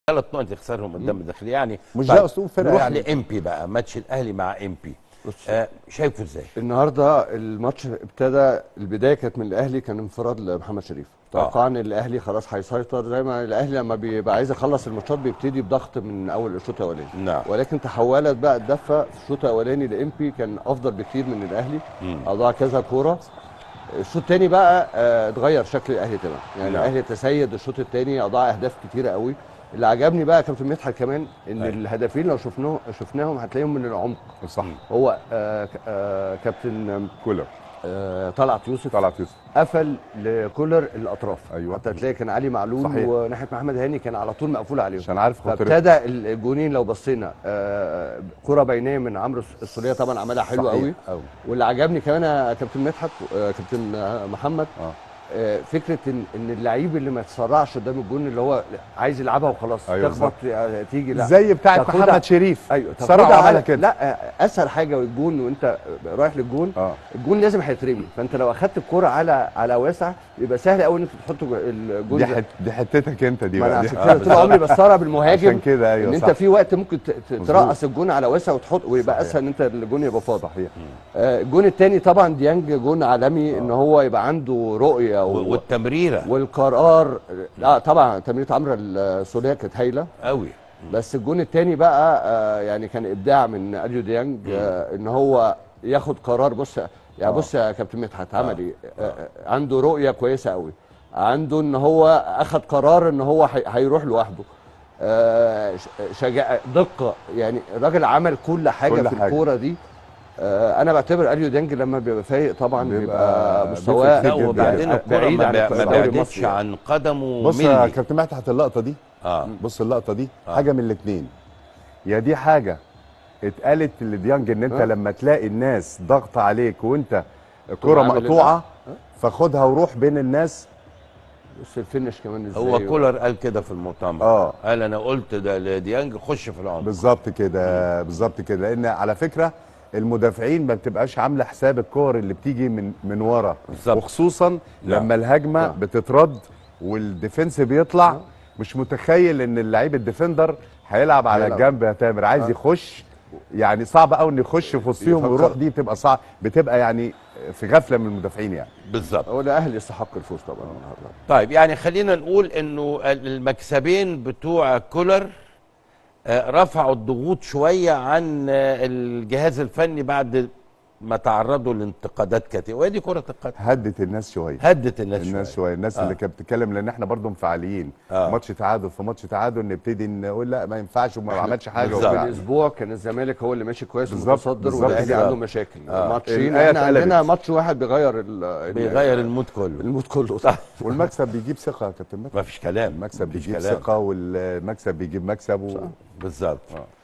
ثلاث نقط يخسرهم قدام الداخليه يعني مش طيب، ده أسلوب فرقة نروح يعني. لامبي بقى ماتش الاهلي مع امبي آه شايفه ازاي؟ النهارده الماتش ابتدى البدايه كانت من الاهلي كان انفراد لمحمد شريف توقعنا ان الاهلي خلاص هيسيطر زي ما الاهلي لما بيبقى عايز يخلص الماتشات بيبتدي بضغط من اول الشوط الاولاني نعم. ولكن تحولت بقى الدفه في الشوط الاولاني لامبي كان افضل بكتير من الاهلي اضاع كذا كوره الشوط الثاني بقى آه، اتغير شكل الاهلي تماما يعني نعم. الاهلي تسيد الشوط الثاني اضاع اهداف كتيره قوي اللي عجبني بقى كابتن مدحت كمان ان أيوة. الهدفين لو شفناهم شفناهم هتلاقيهم من العمق صح هو آه ك- آه كابتن كولر آه طلعت يوسف طلعت يوسف قفل لكولر الاطراف أيوة. حتى تلاقي كان علي معلول صحيح. وناحيه محمد هاني كان على طول مقفول عليهم عشان عارف خطر فابتدى الجونين لو بصينا آه كره بينيه من عمرو السوليه طبعا عملها حلو صحيح. قوي أوي. واللي عجبني كمان يا كابتن مدحت آه كابتن آه، محمد اه آه فكره ان ان اللعيب اللي ما يتسرعش قدام الجون اللي هو عايز يلعبها وخلاص أيوة تخبط آه، تيجي لا زي بتاعت تاخدها- محمد شريف ايوه سرع تاخدها وعملها على- كده لا آه، اسهل حاجه الجون وانت رايح للجون اه الجون لازم هيترمي فانت لو اخدت الكرة على على واسع يبقى سهل قوي ان انت تحط جو- الجون دي ده. حت... دي حتتك انت دي ما انا بقى دي. عشان كده طول عمري بستغرب المهاجم عشان كده ايوه ان انت صح. في وقت ممكن ت- ت- مظبوط. ترقص الجون على واسع وتحط ويبقى صحيح. اسهل ان انت الجون يبقى فاضي صحيح آه، الجون الثاني طبعا ديانج جون عالمي ان هو يبقى عنده رؤيه و- و... والتمريره والقرار لا طبعا تمريره عمرو السوليه كانت هايله قوي بس الجون الثاني بقى آه، يعني كان ابداع من اليو ديانج آه، ان هو ياخد قرار بص يعني آه. بص يا كابتن مدحت عمل ايه آه، آه، عنده رؤيه كويسه قوي عنده ان هو اخد قرار ان هو هي- هيروح لوحده آه، ش- شجاع دقه يعني الراجل عمل كل حاجه كل في حاجة. الكوره دي آه، انا بعتبر اليو ديانج لما بيبقى فايق طبعا بيبقى- بيبقى مستواه بيفرق لا جداً. وبعدين يعني الكوره بعيد ما, عن بي- ما الدوري بعدتش المصري يعني. عن قدمه بص يا ملي كابتن مدحت اللقطه دي اه بص اللقطه دي آه. حاجه من الاثنين يا دي حاجه اتقالت لديانج ان انت آه. لما تلاقي الناس ضغط عليك وانت الكره عامل مقطوعه فخدها وروح بين الناس بص الفينش كمان ازاي هو كولر قال كده في المؤتمر آه. قال انا قلت ده لديانج خش في العمق بالظبط كده بالظبط كده لان على فكره المدافعين ما بتبقاش عامله حساب الكور اللي بتيجي من من ورا بالظبط. وخصوصا نعم. لما الهجمه نعم. بتترد والديفنس بيطلع نعم. مش متخيل ان اللعيب الديفندر هيلعب على هيلعب. الجنب يا تامر عايز آه. يخش يعني صعب قوي انه يخش في وسطهم يفكر. ويروح دي بتبقى صعب بتبقى يعني في غفله من المدافعين يعني بالظبط هو الاهلي يستحق الفوز طبعا النهارده طيب يعني خلينا نقول انه المكسبين بتوع كولر آه، رفعوا الضغوط شويه عن آه، الجهاز الفني بعد ما تعرضوا لانتقادات كتير وهي دي كره القدم هدت الناس شويه هدت الناس, الناس شويه شويه الناس آه. اللي كانت بتتكلم لان احنا برضو انفعاليين آه. ماتش تعادل في ماتش تعادل نبتدي نقول لا ما ينفعش وما عملش حاجه بالظبط. وبتاع. من اسبوع كان الزمالك هو اللي ماشي كويس بالظبط، ومتصدر بالظبط والاهلي كده. عنده مشاكل آه. ماتشين الآية احنا اتقلبت. عندنا ماتش واحد بيغير ال- بيغير المود كله المود كله صح والمكسب بيجيب ثقه يا كابتن مدحت ما فيش كلام المكسب مفيش بيجيب كلام. ثقه والمكسب بيجيب مكسب و... بالظبط آه.